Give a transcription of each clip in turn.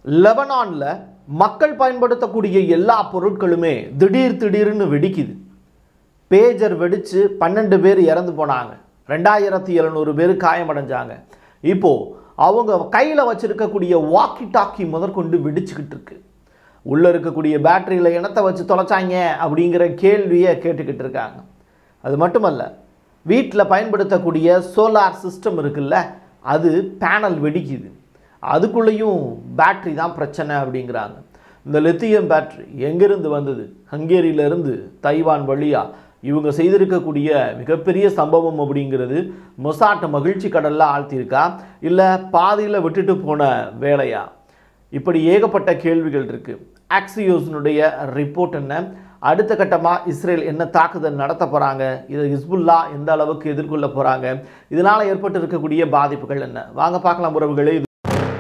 லெபனானில் மக்கள் பயன்படுத்தக்கூடிய எல்லா பொருட்களுமே திடீர் திடீர்னு வெடிக்குது பேஜர் வெடித்து பன்னெண்டு பேர் இறந்து போனாங்க ரெண்டாயிரத்தி எழுநூறு பேர் காயமடைஞ்சாங்க இப்போது அவங்க கையில் வச்சிருக்கக்கூடிய வாக்கி டாக்கி முதற்கொண்டு வெடிச்சுக்கிட்டு இருக்கு உள்ளே இருக்கக்கூடிய பேட்டரியில் இனத்தை வச்சு தொலைச்சாங்க அப்படிங்கிற கேள்வியை கேட்டுக்கிட்டு இருக்காங்க அது மட்டுமல்ல வீட்டில் பயன்படுத்தக்கூடிய சோலார் சிஸ்டம் இருக்குல்ல அது பேனல் வெடிக்குது அதுக்குள்ளேயும் பேட்ரி தான் பிரச்சனை அப்படிங்கிறாங்க இந்த லித்தியம் பேட்ரி எங்கிருந்து வந்தது ஹங்கேரியிலேருந்து தைவான் வழியாக இவங்க செய்திருக்கக்கூடிய மிகப்பெரிய சம்பவம் அப்படிங்கிறது மொசாட்டை மகிழ்ச்சி கடலில் ஆழ்த்தியிருக்கா இல்லை பாதியில் விட்டுட்டு போன வேலையா இப்படி ஏகப்பட்ட கேள்விகள் இருக்குது ஆக்சியோஸினுடைய ரிப்போர்ட் என்ன அடுத்த கட்டமாக இஸ்ரேல் என்ன தாக்குதல் நடத்த போகிறாங்க இதை ஹிஸ்புல்லா எந்த அளவுக்கு எதிர்கொள்ள போகிறாங்க இதனால் ஏற்பட்டு இருக்கக்கூடிய பாதிப்புகள் என்ன வாங்க பார்க்கலாம் உறவுகளே இது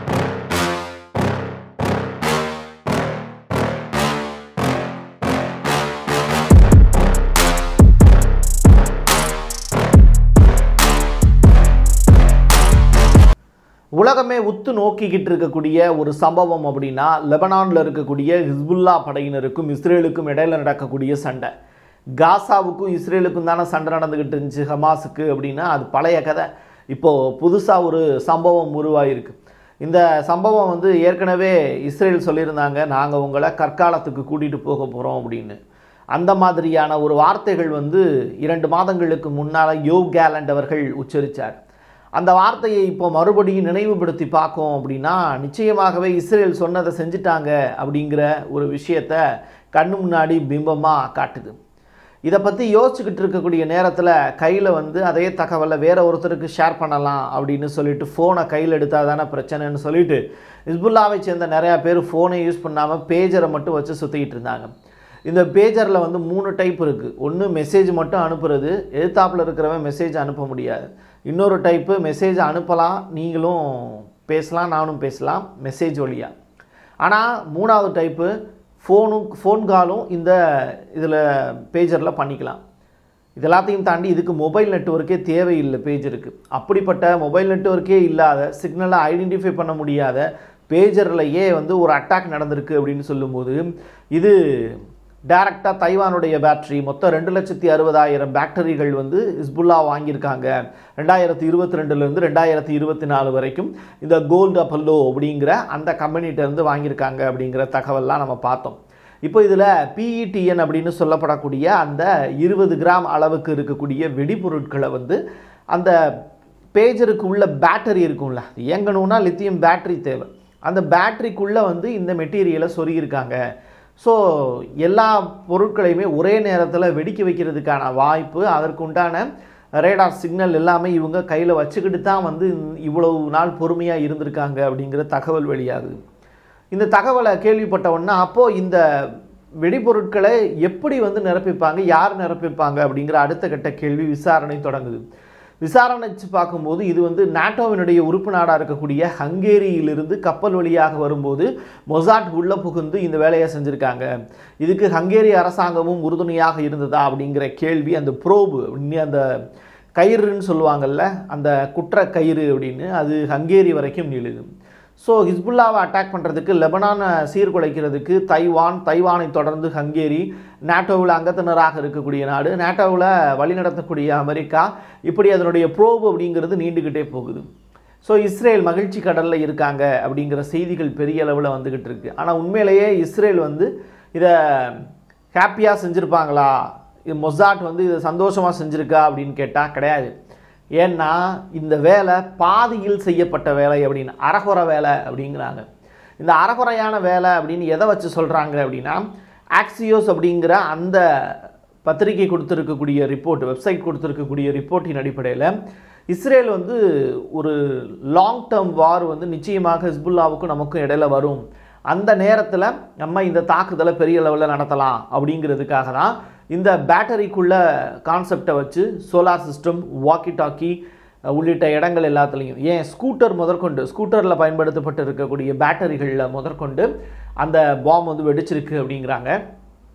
உலகமே உத்து நோக்கிக்கிட்டு இருக்கக்கூடிய ஒரு சம்பவம் அப்படின்னா லெபனானில் இருக்கக்கூடிய ஹிஸ்புல்லா படையினருக்கும் இஸ்ரேலுக்கும் இடையில நடக்கக்கூடிய சண்டை காசாவுக்கும் இஸ்ரேலுக்கும் தானே சண்டை நடந்துக்கிட்டு இருந்துச்சு ஹமாஸுக்கு அப்படின்னா அது பழைய கதை இப்போது புதுசாக ஒரு சம்பவம் உருவாயிருக்கு இந்த சம்பவம் வந்து ஏற்கனவே இஸ்ரேல் சொல்லியிருந்தாங்க நாங்கள் உங்களை கற்காலத்துக்கு கூட்டிகிட்டு போக போகிறோம் அப்படின்னு அந்த மாதிரியான ஒரு வார்த்தைகள் வந்து இரண்டு மாதங்களுக்கு முன்னால் யோ கேலண்ட் அவர்கள் உச்சரித்தார் அந்த வார்த்தையை இப்போ மறுபடியும் நினைவுபடுத்தி பார்க்கோம் அப்படின்னா நிச்சயமாகவே இஸ்ரேல் சொன்னதை செஞ்சிட்டாங்க அப்படிங்கிற ஒரு விஷயத்த கண்ணு முன்னாடி பிம்பமாக காட்டுது இதை பற்றி யோசிச்சுக்கிட்டு இருக்கக்கூடிய நேரத்தில் கையில் வந்து அதே தகவலை வேற ஒருத்தருக்கு ஷேர் பண்ணலாம் அப்படின்னு சொல்லிட்டு ஃபோனை கையில் எடுத்தால் தானே பிரச்சனைன்னு சொல்லிட்டு ஹிஸ்புல்லாவை சேர்ந்த நிறையா பேர் ஃபோனை யூஸ் பண்ணாமல் பேஜரை மட்டும் வச்சு சுற்றிக்கிட்டு இருந்தாங்க இந்த பேஜரில் வந்து மூணு டைப் இருக்குது ஒன்று மெசேஜ் மட்டும் அனுப்புறது எழுத்தாப்பில் இருக்கிறவன் மெசேஜ் அனுப்ப முடியாது இன்னொரு டைப்பு மெசேஜ் அனுப்பலாம் நீங்களும் பேசலாம் நானும் பேசலாம் மெசேஜ் வழியாக ஆனால் மூணாவது டைப்பு ஃபோனும் ஃபோன் காலும் இந்த இதில் பேஜரில் பண்ணிக்கலாம் இது எல்லாத்தையும் தாண்டி இதுக்கு மொபைல் நெட்ஒர்க்கே தேவையில்லை பேஜருக்கு அப்படிப்பட்ட மொபைல் நெட்ஒர்க்கே இல்லாத சிக்னலை ஐடென்டிஃபை பண்ண முடியாத பேஜர்லையே வந்து ஒரு அட்டாக் நடந்திருக்கு அப்படின்னு சொல்லும்போது இது டைரக்டாக தைவானுடைய பேட்டரி மொத்தம் ரெண்டு லட்சத்தி அறுபதாயிரம் பேட்டரிகள் வந்து ஹிஸ்புல்லா வாங்கியிருக்காங்க ரெண்டாயிரத்தி இருபத்தி ரெண்டுலேருந்து ரெண்டாயிரத்தி இருபத்தி நாலு வரைக்கும் இந்த கோல்டு அப்பல்லோ அப்படிங்கிற அந்த கம்பெனிகிட்டேருந்து வாங்கியிருக்காங்க அப்படிங்கிற தகவல்லாம் நம்ம பார்த்தோம் இப்போ இதில் பிஇடிஎன் அப்படின்னு சொல்லப்படக்கூடிய அந்த இருபது கிராம் அளவுக்கு இருக்கக்கூடிய வெடிபொருட்களை வந்து அந்த பேஜருக்கு உள்ள பேட்டரி இருக்கும்ல இயங்கணும்னா லித்தியம் பேட்டரி தேவை அந்த பேட்டரிக்குள்ளே வந்து இந்த மெட்டீரியலை சொருகியிருக்காங்க ஸோ எல்லா பொருட்களையுமே ஒரே நேரத்தில் வெடிக்க வைக்கிறதுக்கான வாய்ப்பு அதற்குண்டான ரேடார் சிக்னல் எல்லாமே இவங்க கையில் வச்சுக்கிட்டு தான் வந்து இவ்வளவு நாள் பொறுமையாக இருந்திருக்காங்க அப்படிங்கிற தகவல் வெளியாகுது இந்த தகவலை கேள்விப்பட்ட உடனே அப்போது இந்த வெடிபொருட்களை எப்படி வந்து நிரப்பிப்பாங்க யார் நிரப்பிப்பாங்க அப்படிங்கிற அடுத்த கட்ட கேள்வி விசாரணை தொடங்குது விசாரணைச்சு பார்க்கும்போது இது வந்து நாட்டோவினுடைய உறுப்பு நாடாக இருக்கக்கூடிய ஹங்கேரியிலிருந்து கப்பல் வழியாக வரும்போது மொசாட் உள்ளே புகுந்து இந்த வேலையை செஞ்சுருக்காங்க இதுக்கு ஹங்கேரி அரசாங்கமும் உறுதுணையாக இருந்ததா அப்படிங்கிற கேள்வி அந்த ப்ரோபு அந்த கயிறுன்னு சொல்லுவாங்கல்ல அந்த குற்ற கயிறு அப்படின்னு அது ஹங்கேரி வரைக்கும் நீளுது ஸோ ஹிஸ்புல்லாவை அட்டாக் பண்ணுறதுக்கு லெபனானை சீர்குலைக்கிறதுக்கு தைவான் தைவானை தொடர்ந்து ஹங்கேரி நாட்டோவில் அங்கத்தினராக இருக்கக்கூடிய நாடு நாட்டோவில் வழிநடத்தக்கூடிய அமெரிக்கா இப்படி அதனுடைய ப்ரோப் அப்படிங்கிறது நீண்டுக்கிட்டே போகுது ஸோ இஸ்ரேல் மகிழ்ச்சி கடலில் இருக்காங்க அப்படிங்கிற செய்திகள் பெரிய அளவில் வந்துக்கிட்டு இருக்கு ஆனால் உண்மையிலேயே இஸ்ரேல் வந்து இதை ஹாப்பியாக செஞ்சுருப்பாங்களா இது மொசாட் வந்து இதை சந்தோஷமாக செஞ்சுருக்கா அப்படின்னு கேட்டால் கிடையாது ஏன்னா இந்த வேலை பாதியில் செய்யப்பட்ட வேலை அப்படின்னு அறகுறை வேலை அப்படிங்கிறாங்க இந்த அறகுறையான வேலை அப்படின்னு எதை வச்சு சொல்கிறாங்க அப்படின்னா ஆக்சியோஸ் அப்படிங்கிற அந்த பத்திரிகை கொடுத்துருக்கக்கூடிய ரிப்போர்ட் வெப்சைட் கொடுத்துருக்கக்கூடிய ரிப்போர்ட்டின் அடிப்படையில் இஸ்ரேல் வந்து ஒரு லாங் டேர்ம் வார் வந்து நிச்சயமாக ஹிஸ்புல்லாவுக்கும் நமக்கும் இடையில வரும் அந்த நேரத்தில் நம்ம இந்த தாக்குதலை பெரிய லெவலில் நடத்தலாம் அப்படிங்கிறதுக்காக தான் இந்த பேட்டரிக்குள்ள கான்செப்டை வச்சு சோலார் சிஸ்டம் வாக்கி டாக்கி உள்ளிட்ட இடங்கள் எல்லாத்துலேயும் ஏன் ஸ்கூட்டர் முதற்கொண்டு ஸ்கூட்டரில் பயன்படுத்தப்பட்டு இருக்கக்கூடிய பேட்டரிகளில் முதற்கொண்டு அந்த பாம் வந்து வெடிச்சிருக்கு அப்படிங்கிறாங்க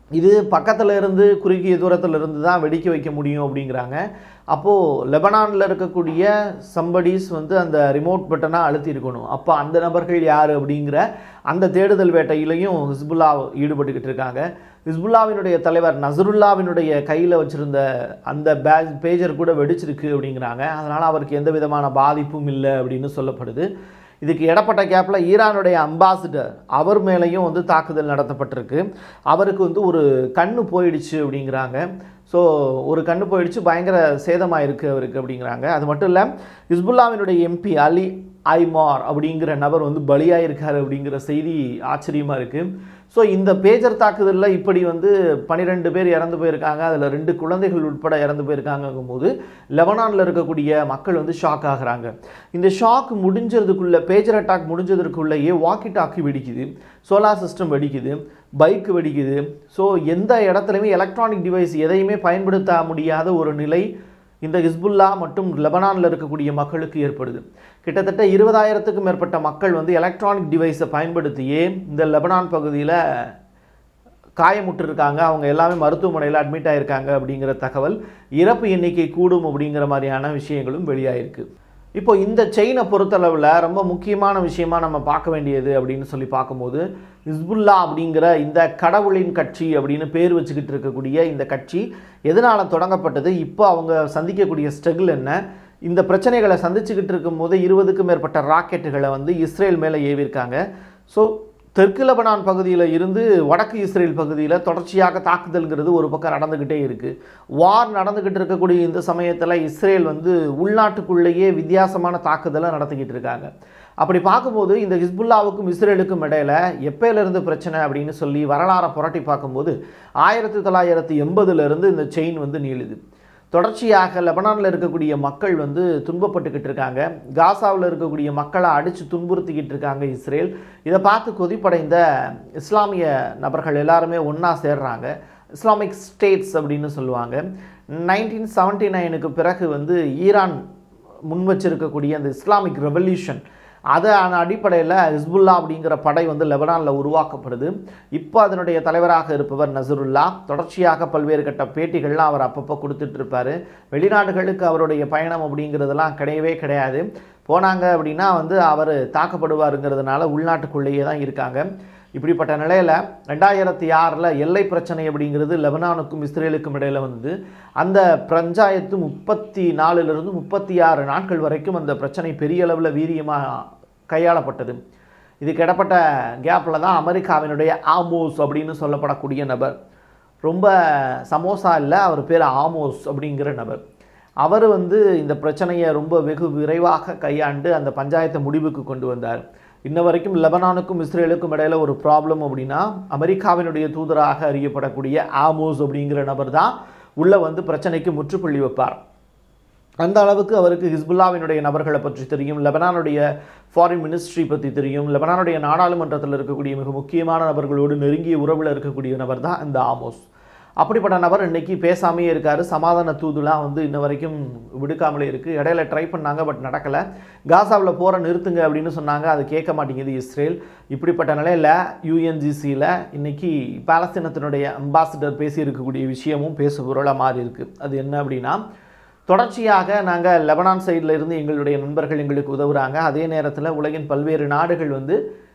இது பக்கத்தில் இருந்து குறுகிய தூரத்தில் இருந்து தான் வெடிக்க வைக்க முடியும் அப்படிங்கிறாங்க அப்போது லெபனானில் இருக்கக்கூடிய சம்படிஸ் வந்து அந்த ரிமோட் பட்டனை அழுத்தி இருக்கணும் அப்போ அந்த நபர்கள் யார் அப்படிங்கிற அந்த தேடுதல் வேட்டையிலையும் ஹிஸ்புல்லா ஈடுபட்டுக்கிட்டு இருக்காங்க ஹிஸ்புல்லாவினுடைய தலைவர் நசருல்லாவினுடைய கையில் வச்சுருந்த அந்த பேஜ் பேஜர் கூட வெடிச்சிருக்கு அப்படிங்கிறாங்க அதனால் அவருக்கு எந்த விதமான பாதிப்பும் இல்லை அப்படின்னு சொல்லப்படுது இதுக்கு இடப்பட்ட கேப்பில் ஈரானுடைய அம்பாசிடர் அவர் மேலேயும் வந்து தாக்குதல் நடத்தப்பட்டிருக்கு அவருக்கு வந்து ஒரு கண்ணு போயிடுச்சு அப்படிங்கிறாங்க ஸோ ஒரு கண்ணு போயிடுச்சு பயங்கர சேதமாயிருக்கு அவருக்கு அப்படிங்கிறாங்க அது மட்டும் இல்லை ஹிஸ்புல்லாவினுடைய எம்பி அலி ஐமார் அப்படிங்கிற நபர் வந்து பலியாயிருக்காரு அப்படிங்கிற செய்தி ஆச்சரியமாக இருக்குது ஸோ இந்த பேஜர் தாக்குதலில் இப்படி வந்து பன்னிரெண்டு பேர் இறந்து போயிருக்காங்க அதில் ரெண்டு குழந்தைகள் உட்பட இறந்து போயிருக்காங்கங்கும் போது லெபனானில் இருக்கக்கூடிய மக்கள் வந்து ஷாக் ஆகுறாங்க இந்த ஷாக் முடிஞ்சதுக்குள்ள பேஜர் அட்டாக் முடிஞ்சதற்குள்ளேயே வாக்கி டாக்கி வெடிக்குது சோலார் சிஸ்டம் வெடிக்குது பைக் வெடிக்குது ஸோ எந்த இடத்துலையுமே எலக்ட்ரானிக் டிவைஸ் எதையுமே பயன்படுத்த முடியாத ஒரு நிலை இந்த ஹிஸ்புல்லா மற்றும் லெபனானில் இருக்கக்கூடிய மக்களுக்கு ஏற்படுது கிட்டத்தட்ட இருபதாயிரத்துக்கும் மேற்பட்ட மக்கள் வந்து எலக்ட்ரானிக் டிவைஸை பயன்படுத்தியே இந்த லெபனான் பகுதியில் காயமுற்றிருக்காங்க அவங்க எல்லாமே மருத்துவமனையில் அட்மிட் ஆயிருக்காங்க அப்படிங்கிற தகவல் இறப்பு எண்ணிக்கை கூடும் அப்படிங்கிற மாதிரியான விஷயங்களும் வெளியாயிருக்கு இப்போ இந்த செயினை பொறுத்தளவில் ரொம்ப முக்கியமான விஷயமா நம்ம பார்க்க வேண்டியது அப்படின்னு சொல்லி பார்க்கும்போது ஹிஸ்புல்லா அப்படிங்கிற இந்த கடவுளின் கட்சி அப்படின்னு பேர் வச்சுக்கிட்டு இருக்கக்கூடிய இந்த கட்சி எதனால் தொடங்கப்பட்டது இப்போ அவங்க சந்திக்கக்கூடிய ஸ்ட்ரகிள் என்ன இந்த பிரச்சனைகளை சந்திச்சுக்கிட்டு இருக்கும்போது இருபதுக்கும் மேற்பட்ட ராக்கெட்டுகளை வந்து இஸ்ரேல் மேலே ஏவிருக்காங்க ஸோ தெற்கு லெபனான் பகுதியில் இருந்து வடக்கு இஸ்ரேல் பகுதியில் தொடர்ச்சியாக தாக்குதல்ங்கிறது ஒரு பக்கம் நடந்துக்கிட்டே இருக்குது வார் நடந்துக்கிட்டு இருக்கக்கூடிய இந்த சமயத்தில் இஸ்ரேல் வந்து உள்நாட்டுக்குள்ளேயே வித்தியாசமான தாக்குதலை நடத்திக்கிட்டு இருக்காங்க அப்படி பார்க்கும்போது இந்த ஹிஸ்புல்லாவுக்கும் இஸ்ரேலுக்கும் இடையில எப்பயிலிருந்து பிரச்சனை அப்படின்னு சொல்லி வரலாறை புரட்டி பார்க்கும்போது ஆயிரத்தி தொள்ளாயிரத்தி எண்பதுலேருந்து இந்த செயின் வந்து நீளுது தொடர்ச்சியாக லெபனானில் இருக்கக்கூடிய மக்கள் வந்து துன்பப்பட்டுக்கிட்டு இருக்காங்க காசாவில் இருக்கக்கூடிய மக்களை அடித்து துன்புறுத்திக்கிட்டு இருக்காங்க இஸ்ரேல் இதை பார்த்து கொதிப்படைந்த இஸ்லாமிய நபர்கள் எல்லாருமே ஒன்றா சேர்றாங்க இஸ்லாமிக் ஸ்டேட்ஸ் அப்படின்னு சொல்லுவாங்க நைன்டீன் செவன்ட்டி நைனுக்கு பிறகு வந்து ஈரான் முன் வச்சிருக்கக்கூடிய அந்த இஸ்லாமிக் ரெவல்யூஷன் அதன் அடிப்படையில் ஹிஸ்புல்லா அப்படிங்கிற படை வந்து லெபனானில் உருவாக்கப்படுது இப்போ அதனுடைய தலைவராக இருப்பவர் நசருல்லா தொடர்ச்சியாக பல்வேறு கட்ட பேட்டிகள்லாம் அவர் அப்பப்போ கொடுத்துட்டு இருப்பாரு வெளிநாடுகளுக்கு அவருடைய பயணம் அப்படிங்கிறதெல்லாம் கிடையவே கிடையாது போனாங்க அப்படின்னா வந்து அவர் தாக்கப்படுவாருங்கிறதுனால உள்நாட்டுக்குள்ளேயே தான் இருக்காங்க இப்படிப்பட்ட நிலையில் ரெண்டாயிரத்தி ஆறில் எல்லை பிரச்சனை அப்படிங்கிறது லெபனானுக்கும் இஸ்ரேலுக்கும் இடையில வந்து அந்த பஞ்சாயத்து முப்பத்தி நாலுலேருந்து முப்பத்தி ஆறு நாட்கள் வரைக்கும் அந்த பிரச்சனை பெரிய அளவில் வீரியமாக கையாளப்பட்டது இதுக்கு இடப்பட்ட கேப்பில் தான் அமெரிக்காவினுடைய ஆமோஸ் அப்படின்னு சொல்லப்படக்கூடிய நபர் ரொம்ப சமோசா இல்லை அவர் பேர் ஆமோஸ் அப்படிங்கிற நபர் அவர் வந்து இந்த பிரச்சனையை ரொம்ப வெகு விரைவாக கையாண்டு அந்த பஞ்சாயத்தை முடிவுக்கு கொண்டு வந்தார் இன்ன வரைக்கும் லெபனானுக்கும் இஸ்ரேலுக்கும் இடையில ஒரு ப்ராப்ளம் அப்படின்னா அமெரிக்காவினுடைய தூதராக அறியப்படக்கூடிய ஆமோஸ் அப்படிங்கிற நபர் தான் உள்ளே வந்து பிரச்சனைக்கு முற்றுப்புள்ளி வைப்பார் அந்த அளவுக்கு அவருக்கு ஹிஸ்புல்லாவினுடைய நபர்களை பற்றி தெரியும் லெபனானுடைய ஃபாரின் மினிஸ்ட்ரி பற்றி தெரியும் லெபனானுடைய நாடாளுமன்றத்தில் இருக்கக்கூடிய மிக முக்கியமான நபர்களோடு நெருங்கிய உறவில் இருக்கக்கூடிய நபர் தான் இந்த ஆமோஸ் அப்படிப்பட்ட நபர் இன்னைக்கு பேசாமையே இருக்கார் சமாதான தூதுலாம் வந்து இன்ன வரைக்கும் விடுக்காமலே இருக்குது இடையில ட்ரை பண்ணாங்க பட் நடக்கலை காசாவில் போகிற நிறுத்துங்க அப்படின்னு சொன்னாங்க அது கேட்க மாட்டேங்குது இஸ்ரேல் இப்படிப்பட்ட நிலையில் யூஎன்ஜிசியில் இன்னைக்கு பாலஸ்தீனத்தினுடைய அம்பாசிடர் பேசியிருக்கக்கூடிய விஷயமும் பேசு பொருளாக மாறி இருக்கு அது என்ன அப்படின்னா தொடர்ச்சியாக நாங்கள் லெபனான் சைடில் இருந்து எங்களுடைய நண்பர்கள் எங்களுக்கு உதவுறாங்க அதே நேரத்தில் உலகின் பல்வேறு நாடுகள் வந்து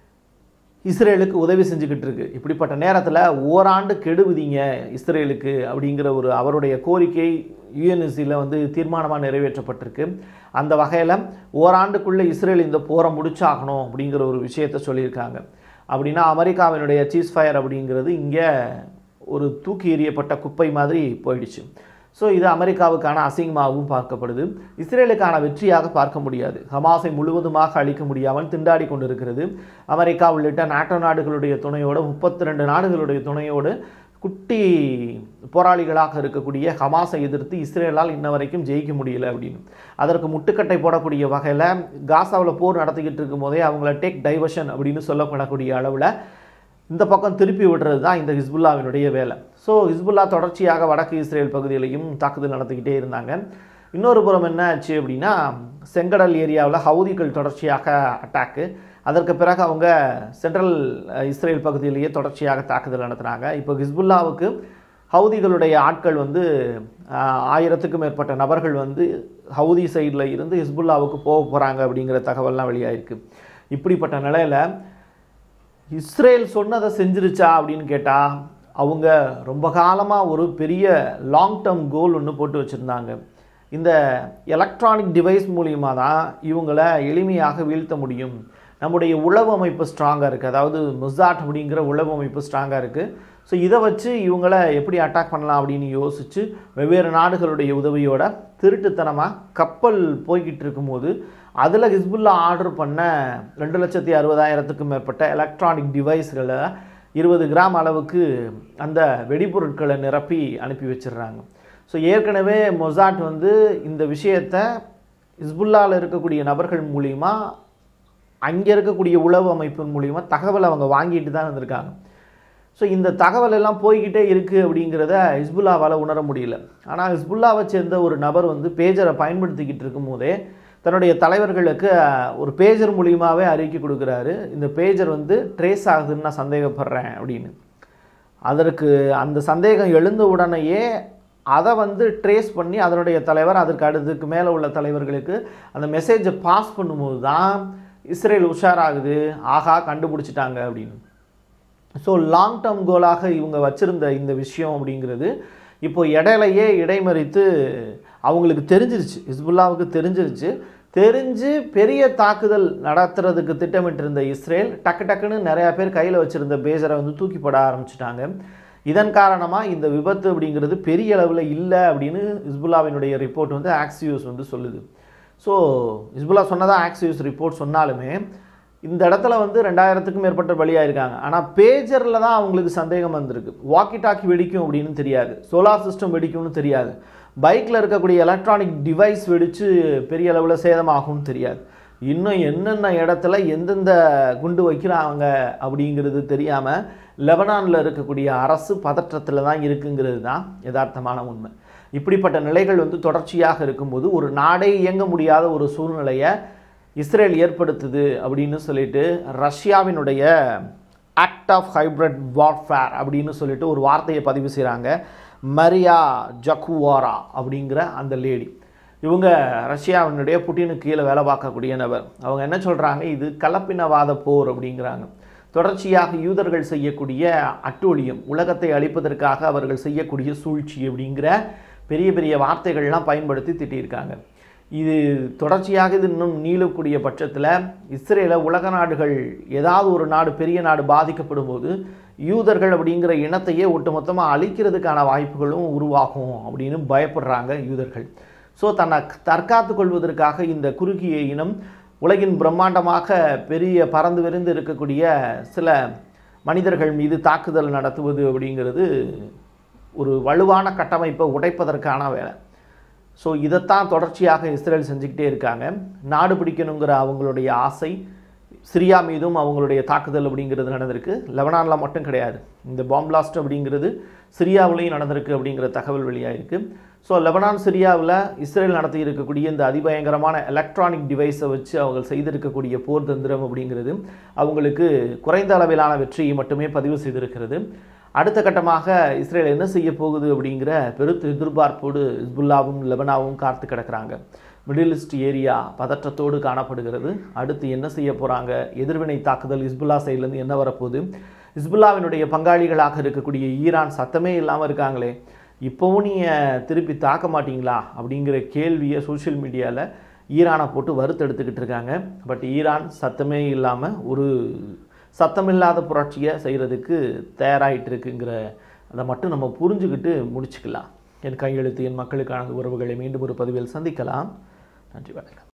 இஸ்ரேலுக்கு உதவி செஞ்சுக்கிட்டு இருக்கு இப்படிப்பட்ட நேரத்தில் ஓராண்டு கெடு விதிங்க இஸ்ரேலுக்கு அப்படிங்கிற ஒரு அவருடைய கோரிக்கை யுஎன்எஸ்சியில் வந்து தீர்மானமாக நிறைவேற்றப்பட்டிருக்கு அந்த வகையில் ஓராண்டுக்குள்ளே இஸ்ரேல் இந்த போரை முடிச்சாகணும் அப்படிங்கிற ஒரு விஷயத்த சொல்லியிருக்காங்க அப்படின்னா அமெரிக்காவினுடைய சீஸ் ஃபயர் அப்படிங்கிறது இங்கே ஒரு தூக்கி எறியப்பட்ட குப்பை மாதிரி போயிடுச்சு ஸோ இது அமெரிக்காவுக்கான அசிங்கமாகவும் பார்க்கப்படுது இஸ்ரேலுக்கான வெற்றியாக பார்க்க முடியாது ஹமாஸை முழுவதுமாக அழிக்க முடியாமல் திண்டாடி கொண்டிருக்கிறது அமெரிக்கா உள்ளிட்ட நாட்டோ நாடுகளுடைய துணையோடு முப்பத்தி ரெண்டு நாடுகளுடைய துணையோடு குட்டி போராளிகளாக இருக்கக்கூடிய ஹமாஸை எதிர்த்து இஸ்ரேலால் இன்ன வரைக்கும் ஜெயிக்க முடியல அப்படின்னு அதற்கு முட்டுக்கட்டை போடக்கூடிய வகையில் காசாவில் போர் நடத்திக்கிட்டு இருக்கும் போதே அவங்கள டேக் டைவர்ஷன் அப்படின்னு சொல்லப்படக்கூடிய அளவில் இந்த பக்கம் திருப்பி விடுறது தான் இந்த ஹிஸ்புல்லாவினுடைய வேலை ஸோ ஹிஸ்புல்லா தொடர்ச்சியாக வடக்கு இஸ்ரேல் பகுதியிலையும் தாக்குதல் நடத்திக்கிட்டே இருந்தாங்க இன்னொரு புறம் என்ன ஆச்சு அப்படின்னா செங்கடல் ஏரியாவில் ஹவுதிகள் தொடர்ச்சியாக அட்டாக்கு அதற்கு பிறகு அவங்க சென்ட்ரல் அஹ், இஸ்ரேல் பகுதியிலேயே தொடர்ச்சியாக தாக்குதல் நடத்துனாங்க இப்போ ஹிஸ்புல்லாவுக்கு ஹவுதிகளுடைய ஆட்கள் வந்து ஆஹ், ஆயிரத்துக்கும் மேற்பட்ட நபர்கள் வந்து ஹவுதி சைடில் இருந்து ஹிஸ்புல்லாவுக்கு போக போகிறாங்க அப்படிங்கிற தகவல்லாம் வெளியாயிருக்கு இப்படிப்பட்ட நிலையில் இஸ்ரேல் சொன்னதை செஞ்சிருச்சா அப்படின்னு கேட்டால் அவங்க ரொம்ப காலமாக ஒரு பெரிய லாங் டேர்ம் கோல் ஒன்று போட்டு வச்சுருந்தாங்க இந்த எலக்ட்ரானிக் டிவைஸ் மூலியமா தான் இவங்களை எளிமையாக வீழ்த்த முடியும் நம்முடைய உளவு அமைப்பு ஸ்ட்ராங்காக இருக்குது அதாவது முசாட் அப்படிங்கிற உளவு அமைப்பு ஸ்ட்ராங்காக இருக்குது ஸோ இதை வச்சு இவங்களை எப்படி அட்டாக் பண்ணலாம் அப்படின்னு யோசித்து வெவ்வேறு நாடுகளுடைய உதவியோட திருட்டுத்தனமாக கப்பல் போய்கிட்டு இருக்கும்போது அதில் ஹிஸ்புல்லா ஆர்டர் பண்ண ரெண்டு லட்சத்தி அறுபதாயிரத்துக்கும் மேற்பட்ட எலக்ட்ரானிக் டிவைஸ்களை இருபது கிராம் அளவுக்கு அந்த வெடிபொருட்களை நிரப்பி அனுப்பி வச்சிடுறாங்க ஸோ ஏற்கனவே மொசாட் வந்து இந்த விஷயத்தை ஹிஸ்புல்லாவில் இருக்கக்கூடிய நபர்கள் மூலிமா அங்கே இருக்கக்கூடிய உளவு அமைப்பின் மூலிமா தகவல் அவங்க வாங்கிட்டு தான் இருந்திருக்காங்க ஸோ இந்த தகவல் எல்லாம் போய்கிட்டே இருக்குது அப்படிங்கிறத ஹிஸ்புல்லாவால் உணர முடியல ஆனால் ஹிஸ்புல்லாவை சேர்ந்த ஒரு நபர் வந்து பேஜரை பயன்படுத்திக்கிட்டு இருக்கும்போதே தன்னுடைய தலைவர்களுக்கு அஹ், ஒரு பேஜர் மூலியமாகவே அறிக்கை கொடுக்குறாரு இந்த பேஜர் வந்து ட்ரேஸ் ஆகுதுன்னு நான் சந்தேகப்படுறேன் அப்படின்னு அதற்கு அந்த சந்தேகம் எழுந்த உடனேயே அதை வந்து ட்ரேஸ் பண்ணி அதனுடைய தலைவர் அதற்கு அடுத்துக்கு மேலே உள்ள தலைவர்களுக்கு அந்த மெசேஜை பாஸ் பண்ணும்போது தான் இஸ்ரேல் உஷாராகுது ஆஹா கண்டுபிடிச்சிட்டாங்க அப்படின்னு ஸோ லாங் டேர்ம் கோலாக இவங்க வச்சுருந்த இந்த விஷயம் அப்படிங்கிறது இப்போ இடையிலையே இடைமறித்து அவங்களுக்கு தெரிஞ்சிருச்சு ஹிஸ்புல்லாவுக்கு தெரிஞ்சிருச்சு தெரிஞ்சு பெரிய தாக்குதல் நடத்துறதுக்கு திட்டமிட்டிருந்த இஸ்ரேல் டக்கு டக்குன்னு நிறையா பேர் கையில் வச்சுருந்த பேஜரை வந்து தூக்கி போட ஆரம்பிச்சிட்டாங்க இதன் காரணமாக இந்த விபத்து அப்படிங்கிறது பெரிய அளவில் இல்லை அப்படின்னு ஹிஸ்புல்லாவினுடைய ரிப்போர்ட் வந்து ஆக்சியூஸ் வந்து சொல்லுது ஸோ ஹிஸ்புல்லா சொன்னதா ஆக்சியூஸ் ரிப்போர்ட் சொன்னாலுமே இந்த இடத்துல வந்து ரெண்டாயிரத்துக்கும் மேற்பட்ட பலியாயிருக்காங்க ஆனால் பேஜரில் தான் அவங்களுக்கு சந்தேகம் வந்திருக்கு வாக்கி டாக்கி வெடிக்கும் அப்படின்னு தெரியாது சோலார் சிஸ்டம் வெடிக்கும்னு தெரியாது பைக்கில் இருக்கக்கூடிய எலக்ட்ரானிக் டிவைஸ் வெடித்து பெரிய அளவில் சேதமாகும்னு தெரியாது இன்னும் என்னென்ன இடத்துல எந்தெந்த குண்டு வைக்கிறாங்க அப்படிங்கிறது தெரியாமல் லெபனானில் இருக்கக்கூடிய அரசு பதற்றத்தில் தான் இருக்குங்கிறது தான் யதார்த்தமான உண்மை இப்படிப்பட்ட நிலைகள் வந்து தொடர்ச்சியாக இருக்கும்போது ஒரு நாடே இயங்க முடியாத ஒரு சூழ்நிலையை இஸ்ரேல் ஏற்படுத்துது அப்படின்னு சொல்லிட்டு ரஷ்யாவினுடைய ஆக்ட் ஆஃப் ஹைப்ரிட் வார்ஃபேர் அப்படின்னு சொல்லிட்டு ஒரு வார்த்தையை பதிவு செய்கிறாங்க மரியா ஜக்குவாரா அப்படிங்கிற அந்த லேடி இவங்க ரஷ்யாவினுடைய புட்டினுக்கு கீழே வேலை பார்க்கக்கூடிய நபர் அவங்க என்ன சொல்கிறாங்க இது கலப்பினவாத போர் அப்படிங்கிறாங்க தொடர்ச்சியாக யூதர்கள் செய்யக்கூடிய அட்டூழியம் உலகத்தை அழிப்பதற்காக அவர்கள் செய்யக்கூடிய சூழ்ச்சி அப்படிங்கிற பெரிய பெரிய வார்த்தைகள்லாம் பயன்படுத்தி திட்டியிருக்காங்க இது தொடர்ச்சியாக இது இன்னும் நீளக்கூடிய பட்சத்தில் இஸ்ரேலை உலக நாடுகள் ஏதாவது ஒரு நாடு பெரிய நாடு பாதிக்கப்படும் போது யூதர்கள் அப்படிங்கிற இனத்தையே ஒட்டுமொத்தமாக அழிக்கிறதுக்கான வாய்ப்புகளும் உருவாகும் அப்படின்னு பயப்படுறாங்க யூதர்கள் ஸோ தன்னை தற்காத்து கொள்வதற்காக இந்த குறுகிய இனம் உலகின் பிரம்மாண்டமாக பெரிய பறந்து விரிந்து இருக்கக்கூடிய சில மனிதர்கள் மீது தாக்குதல் நடத்துவது அப்படிங்கிறது ஒரு வலுவான கட்டமைப்பை உடைப்பதற்கான வேலை ஸோ இதைத்தான் தொடர்ச்சியாக இஸ்ரேல் செஞ்சுக்கிட்டே இருக்காங்க நாடு பிடிக்கணுங்கிற அவங்களுடைய ஆசை சிரியா மீதும் அவங்களுடைய தாக்குதல் அப்படிங்கிறது நடந்திருக்கு லெபனானில் மட்டும் கிடையாது இந்த பாம் பிளாஸ்ட் அப்படிங்கிறது சிரியாவிலையும் நடந்திருக்கு அப்படிங்கிற தகவல் வெளியாயிருக்கு ஸோ லெபனான் சிரியாவில் இஸ்ரேல் நடத்தி இருக்கக்கூடிய இந்த அதிபயங்கரமான எலக்ட்ரானிக் டிவைஸை வச்சு அவங்க செய்திருக்கக்கூடிய போர் தந்திரம் அப்படிங்கிறது அவங்களுக்கு குறைந்த அளவிலான வெற்றியை மட்டுமே பதிவு செய்திருக்கிறது அடுத்த கட்டமாக இஸ்ரேல் என்ன செய்ய போகுது அப்படிங்கிற பெருத்து எதிர்பார்ப்போடு ஹிஸ்புல்லாவும் லெபனாவும் காத்து கிடக்குறாங்க மிடில் ஈஸ்ட் ஏரியா பதற்றத்தோடு காணப்படுகிறது அடுத்து என்ன செய்ய போகிறாங்க எதிர்வினை தாக்குதல் ஹிஸ்புல்லா சைட்லேருந்து என்ன வரப்போகுது ஹிஸ்புல்லாவினுடைய பங்காளிகளாக இருக்கக்கூடிய ஈரான் சத்தமே இல்லாமல் இருக்காங்களே இப்போவும் நீங்கள் திருப்பி தாக்க மாட்டீங்களா அப்படிங்கிற கேள்வியை சோஷியல் மீடியாவில் ஈரானை போட்டு வறுத்தெடுத்துக்கிட்டு இருக்காங்க பட் ஈரான் சத்தமே இல்லாமல் ஒரு சத்தமில்லாத புரட்சியை செய்கிறதுக்கு தயாராகிட்டு இருக்குங்கிற அதை மட்டும் நம்ம புரிஞ்சுக்கிட்டு முடிச்சுக்கலாம் என் கையெழுத்து என் மக்களுக்கான உறவுகளை மீண்டும் ஒரு பதிவில் சந்திக்கலாம் நன்றி வணக்கம்